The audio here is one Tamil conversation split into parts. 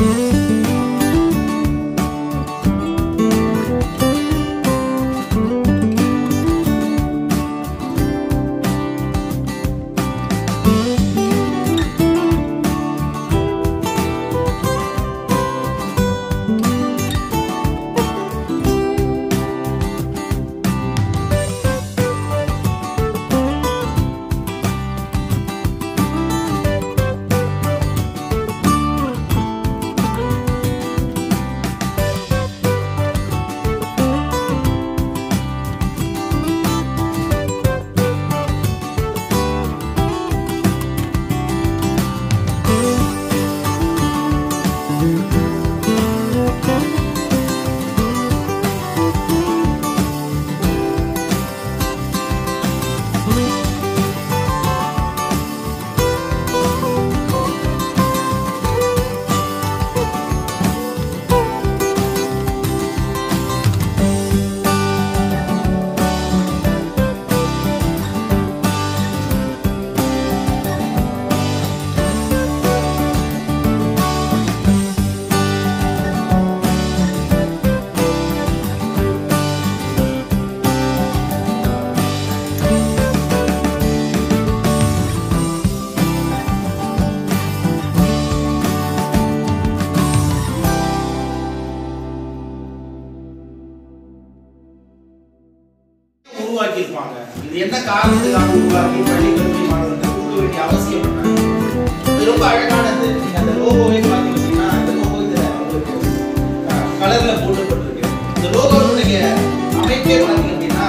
உருவாக்கியிருப்பாங்க இது என்ன காரணத்துக்காக உருவாக்கி பள்ளி கல்வி மாணவர்களுக்கு கொடுக்க வேண்டிய அவசியம் என்ன இது ரொம்ப அழகானது நீங்க அந்த லோகோவே பார்த்தீங்க அப்படின்னா அந்த லோகோ இதுல உங்களுக்கு கலர்ல போட்டுப்பட்டிருக்கு இந்த லோகோனுடைய அமைப்பே பார்த்தீங்க அப்படின்னா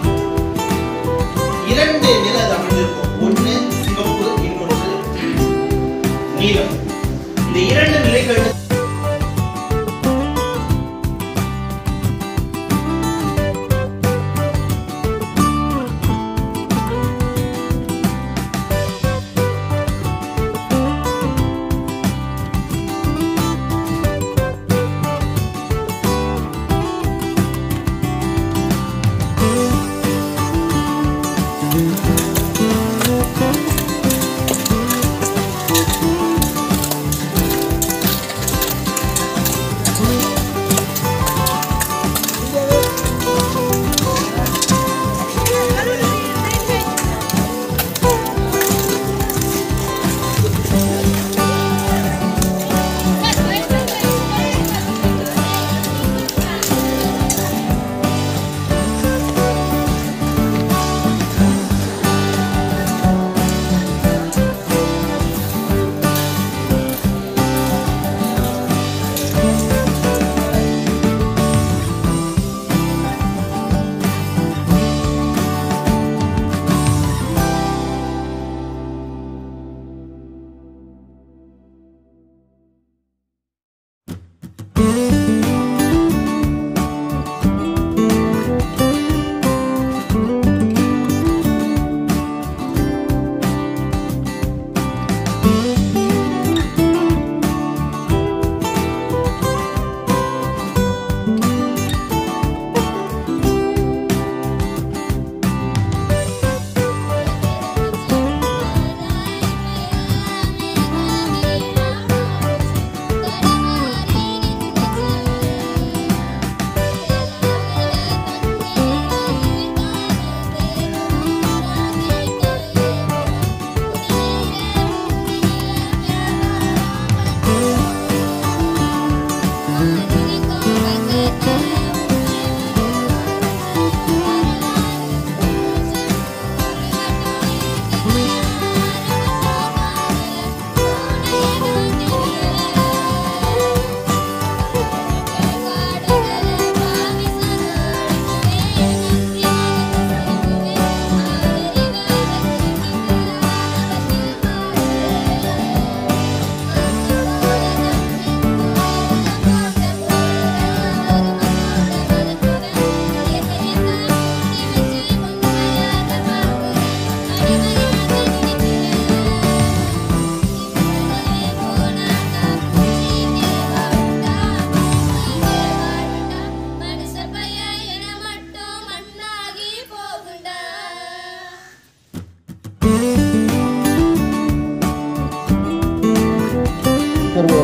இரண்டு நிற அது அமைஞ்சிருக்கும் ஒண்ணு சிவப்பு இன்னொன்று நீலம் இந்த இரண்டு நிலைகள் Thank you.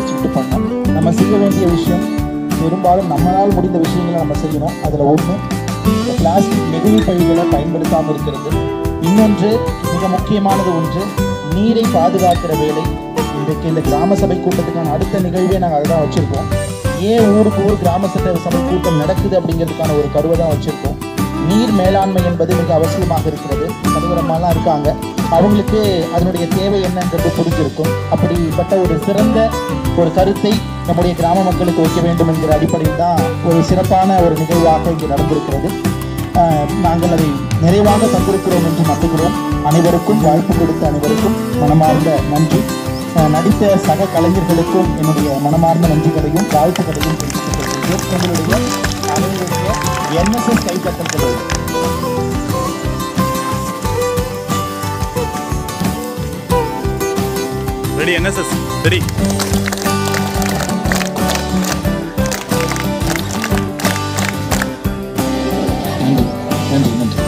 வச்சுக்கிட்டு பண்ணோம் நம்ம செய்ய வேண்டிய விஷயம் பெரும்பாலும் நம்மளால் முடிந்த விஷயங்களை நம்ம செய்யணும் அதில் ஒன்று இந்த பிளாஸ்டிக் நெகிழி பைகளை பயன்படுத்தாமல் இருக்கிறது இன்னொன்று மிக முக்கியமானது ஒன்று நீரை பாதுகாக்கிற வேலை இன்றைக்கு இந்த கிராம சபை கூட்டத்துக்கான அடுத்த நிகழ்வே நாங்கள் அதை தான் வச்சுருக்கோம் ஏன் ஊருக்கு ஊர் கிராம சட்ட சபை கூட்டம் நடக்குது அப்படிங்கிறதுக்கான ஒரு கருவை தான் வச்சுருக்கோம் நீர் மேலாண்மை என்பது மிக அவசியமாக இருக்கிறது நடுவரமாலாம் இருக்காங்க அவங்களுக்கு அதனுடைய தேவை என்னன்றது புரிஞ்சிருக்கும் அப்படிப்பட்ட ஒரு சிறந்த ஒரு கருத்தை நம்முடைய கிராம மக்களுக்கு வைக்க வேண்டும் என்கிற அடிப்படையில் தான் ஒரு சிறப்பான ஒரு நிகழ்வாக இங்கே நடந்திருக்கிறது ஆஹ் நாங்கள் அதை நிறைவாக தந்திருக்கிறோம் என்று நம்புகிறோம் அனைவருக்கும் வாய்ப்பு கொடுத்த அனைவருக்கும் மனமார்ந்த நன்றி ஆஹ் நடித்த சக கலைஞர்களுக்கும் என்னுடைய மனமார்ந்த நன்றிகளையும் வாழ்த்துக்களையும் தெரிவித்துக் கொள்கிறேன் எங்களுடைய அனைவருடைய என்எஸ்எஸ் கைத்தட்டல்களோடு ரெடி என்எஸ்எஸ் ரெடி நன்றி நன்றி நன்றி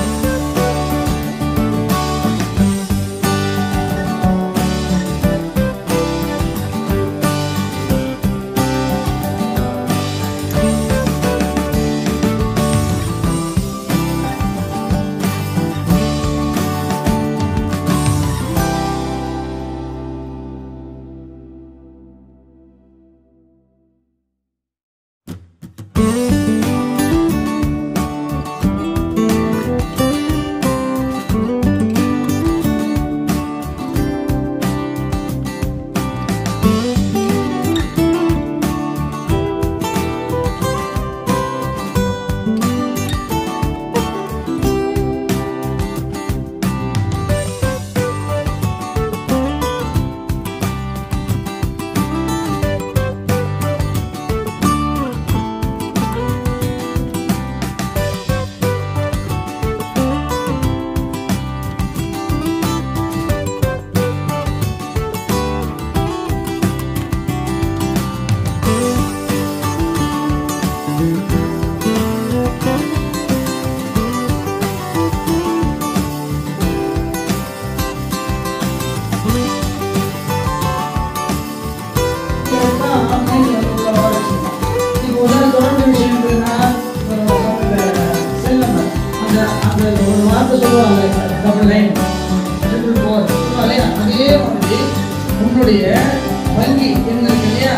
உன்னுடைய வங்கி என்ன இருக்கு இல்லையா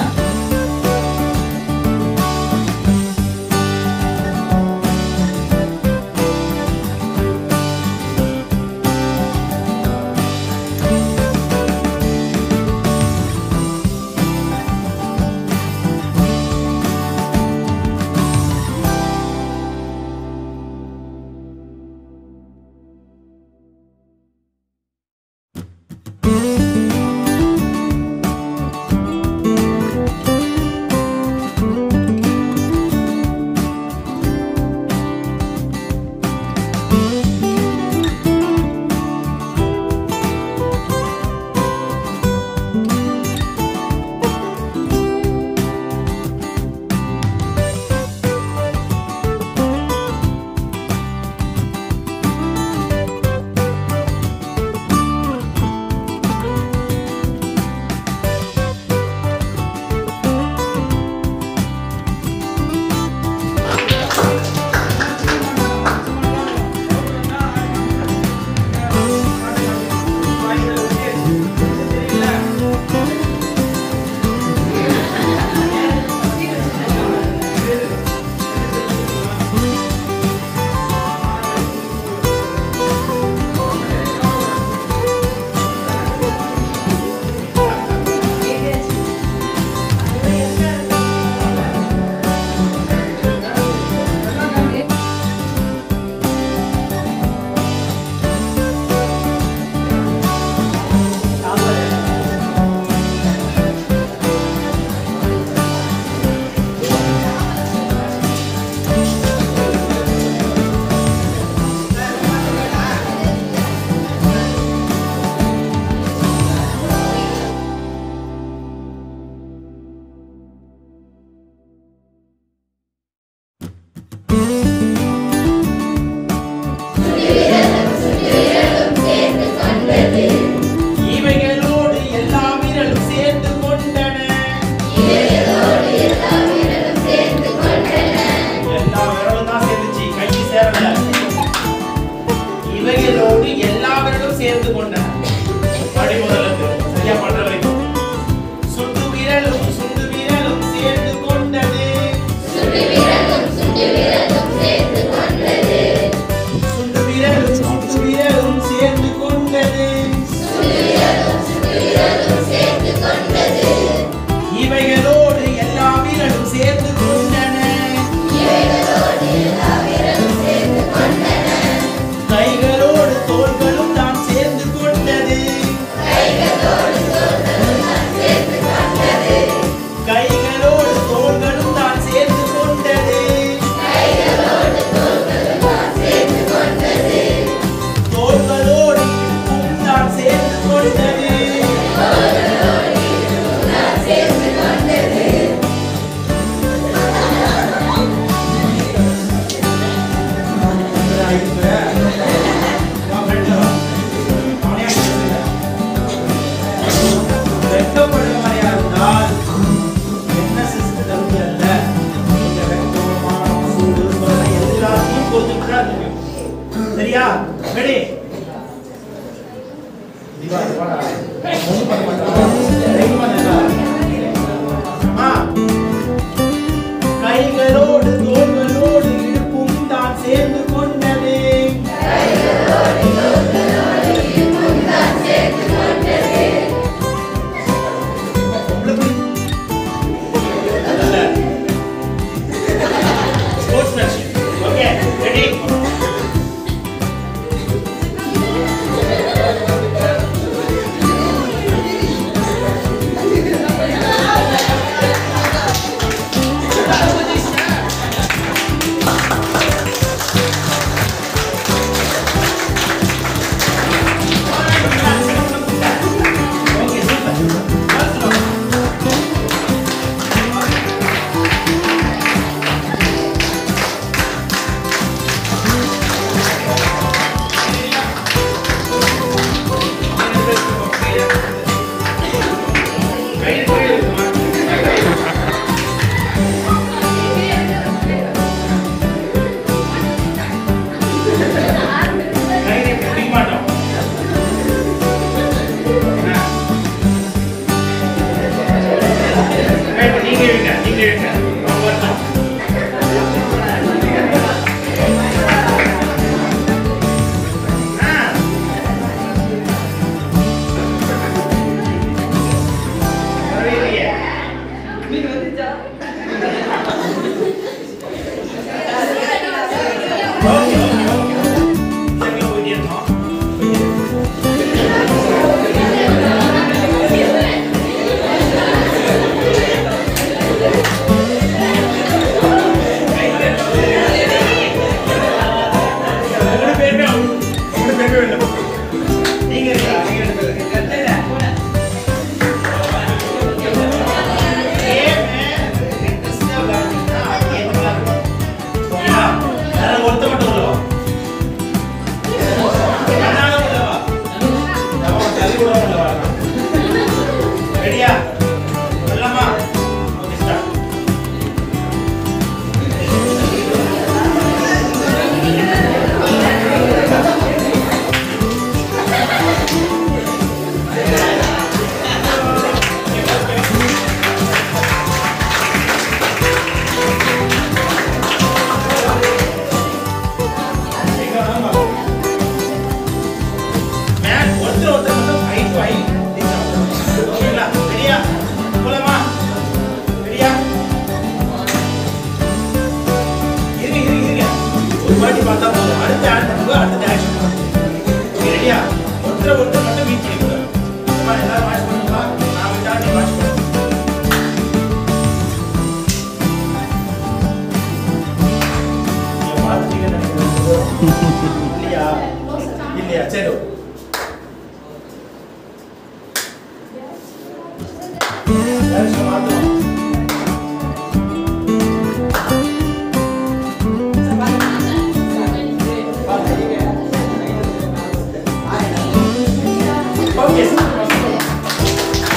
இவைகளோடு எல்லா வீரலும் சேர்ந்து கொண்டன ரெடி திவா போடா ஒண்ணு பண்ண மாட்டான் ரெடி பண்ணுடா அம்மா கைகளோடு தோள்களோடு இடுப்பும் தான் சேர்ந்து கொண்டதே உங்களுக்கு நல்ல sportsmanship okay ready okay super நீங்க இருங்க நீங்க இருங்க அவங்க வரட்டும். ஆ வரலையே. Okay, okay, okay. சரி, போயிட்டே இருக்கோம். மூணு பேருமே out. மூணு பேருமே வெளில போங்க. நீங்க இருக்கா? நீங்க ரெண்டு பேரும் இருக்கீங்க. Game interest ஆ விளையாடுனீங்கன்னா அது ஏத்தமா இருக்கும். ஓகேவா? யாராவது ஒருத்தர் மட்டும் உள்ள வா. கண்ணால உள்ள வா. நம்ம தள்ளி கூட உள்ள வா. ரெடியா? வரலாமா? Okay, start. எங்க வேணாலும் வா. மேம், ஒருத்தர் ஒருத்தர் மட்டும் eye to eye நிக்கணும். ஓகேங்களா? ரெடியா? போலாமா? ரெடியா? இருங்க, இருங்க, இருங்க. ஒரு வாட்டி பார்த்தா போதும். அடுத்த add பண்ணுங்க, அடுத்த action பண்ணுங்க. ஓகே, ரெடியா? ஒருத்தரை ஒருத்தர் மட்டும் meet பண்ணிக்கோங்க. அம்மா, எல்லாரும் watch பண்ணுங்களா? நான் விட்டா நீ watch பண்ணு. நீங்க பார்த்துட்டீங்கன்னு நினைக்கிறேன். இல்லையா இல்லையா சரி okay. Direction மாத்தணும். Okay, sir.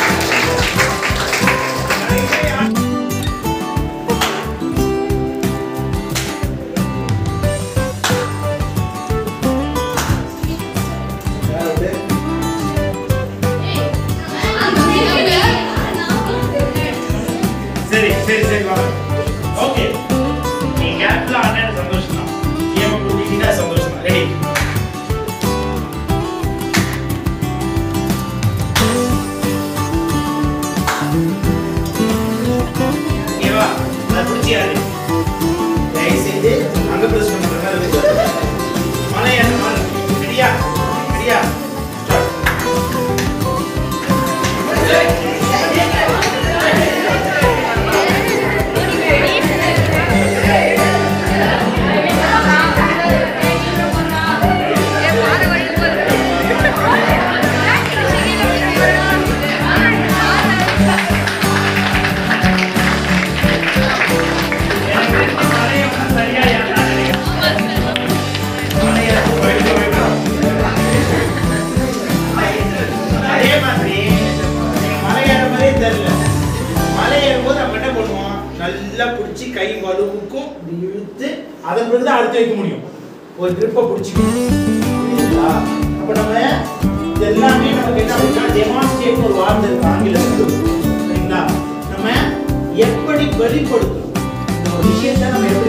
யாரு? சரி சரி சரி வாங்க ஓகே நீ கேப்ல ஆனது சந்தோஷம் தான் கேம் புரிஞ்சிட்டா சந்தோஷம் தான் ரெடி ஓகேவா நான் பிடிச்சியாரு தயவு செய்து அங்க பிரஸ் பண்ணுற மாதிரி இருக்கு மலை ஏற மலை ரெடியா ரெடியா மலையை வந்து சரியா ஏறலாம் நினைக்கிறேன் மலையை போயிட்டு போயிட்டு அதே மாதிரி நீங்க மலை ஏற மாதிரியே தெரியல மலை ஏறும்போது நம்ம என்ன பண்ணுவோம் நல்லா பிடிச்சி கை வலுவுக்கும் இப்படி இழுத்து அதன் பிறகு தான் அடுத்து வைக்க முடியும் ஒரு grip-அ பிடிச்சிக்கணும் புரியுதுங்களா சரிங்களா அப்ப நம்ம இது எல்லாமே நமக்கு என்ன அப்படின்னா டெமான்ஸ்ட்ரேட் ஒரு வார்த்தை இருக்கு ஆங்கிலத்தில் சரிங்களா நம்ம எப்படி வெளிப்படுத்தணும் இந்த ஒரு விஷயத்தை நம்ம எப்படி